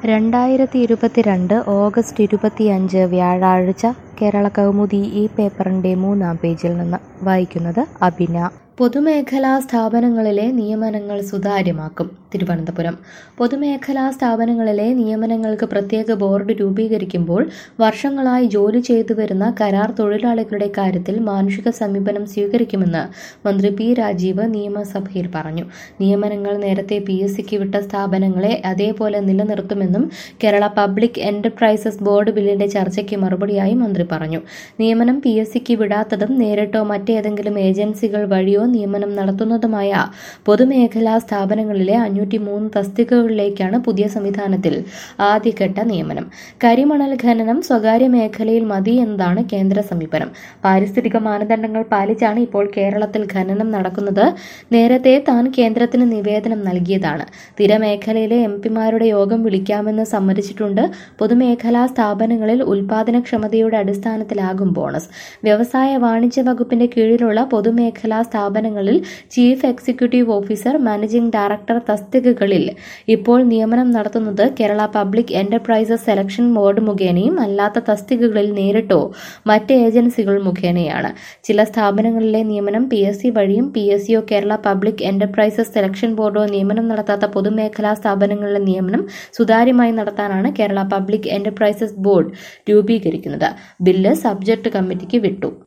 രണ്ടായിരത്തി ഇരുപത്തിരണ്ട് ഓഗസ്റ്റ് ഇരുപത്തിയഞ്ച് വ്യാഴാഴ്ച കേരള കൗമുദി ഈ പേപ്പറിൻ്റെ മൂന്നാം പേജിൽ നിന്ന് വായിക്കുന്നത് അബിന പൊതുമേഖലാ സ്ഥാപനങ്ങളിലെ നിയമനങ്ങൾ സുതാര്യമാക്കും തിരുവനന്തപുരം പൊതുമേഖലാ സ്ഥാപനങ്ങളിലെ നിയമനങ്ങൾക്ക് പ്രത്യേക ബോർഡ് രൂപീകരിക്കുമ്പോൾ വർഷങ്ങളായി ജോലി ചെയ്തു വരുന്ന കരാർ തൊഴിലാളികളുടെ കാര്യത്തിൽ മാനുഷിക സമീപനം സ്വീകരിക്കുമെന്ന് മന്ത്രി പി രാജീവ് നിയമസഭയിൽ പറഞ്ഞു നിയമനങ്ങൾ നേരത്തെ പി എസ് സിക്ക് വിട്ട സ്ഥാപനങ്ങളെ അതേപോലെ നിലനിർത്തുമെന്നും കേരള പബ്ലിക് എന്റർപ്രൈസസ് ബോർഡ് ബില്ലിന്റെ ചർച്ചയ്ക്ക് മറുപടിയായി മന്ത്രി പറഞ്ഞു നിയമനം പി എസ് സിക്ക് വിടാത്തതും നേരിട്ടോ മറ്റേതെങ്കിലും ഏജൻസികൾ വഴിയോ നിയമനം നടത്തുന്നതുമായ പൊതുമേഖലാ സ്ഥാപനങ്ങളിലെ അഞ്ഞൂറ്റി മൂന്ന് തസ്തികകളിലേക്കാണ് പുതിയ സംവിധാനത്തിൽ ആദ്യഘട്ട നിയമനം കരിമണൽ ഖനനം സ്വകാര്യ മേഖലയിൽ മതി എന്നതാണ് കേന്ദ്ര സമീപനം പാരിസ്ഥിതിക മാനദണ്ഡങ്ങൾ പാലിച്ചാണ് ഇപ്പോൾ കേരളത്തിൽ ഖനനം നടക്കുന്നത് നേരത്തെ താൻ കേന്ദ്രത്തിന് നിവേദനം നൽകിയതാണ് തീരമേഖലയിലെ എം പിമാരുടെ യോഗം വിളിക്കാമെന്ന് സമ്മതിച്ചിട്ടുണ്ട് പൊതുമേഖലാ സ്ഥാപനങ്ങളിൽ ഉൽപാദനക്ഷമതയുടെ അടിസ്ഥാനത്തിലാകും ബോണസ് വ്യവസായ വാണിജ്യ വകുപ്പിന്റെ കീഴിലുള്ള പൊതുമേഖലാ സ്ഥാപനങ്ങളിൽ chief executive officer managing director തസ്തികകളിൽ ഇപ്പോൾ നിയമനം നടത്തുന്നത് Kerala public enterprises selection board മുഖേനയും അല്ലാത്ത തസ്തികകളിൽ നേരിട്ടോ മറ്റ് ഏജൻസികൾ മുഖേനയാണ് ചില സ്ഥാപനങ്ങളിലെ നിയമനം പി എസ് സി വഴിയും പി എസ് സിയോ കേരള പബ്ലിക് എന്റർപ്രൈസസ് സെലക്ഷൻ ബോർഡോ നിയമനം നടത്താത്ത പൊതുമേഖലാ സ്ഥാപനങ്ങളിലെ നിയമനം സുതാര്യമായി നടത്താനാണ് കേരള പബ്ലിക് എന്റർപ്രൈസസ് ബോർഡ് രൂപീകരിക്കുന്നത് ബില്ല് സബ്ജക്ട് കമ്മിറ്റിക്ക് വിട്ടു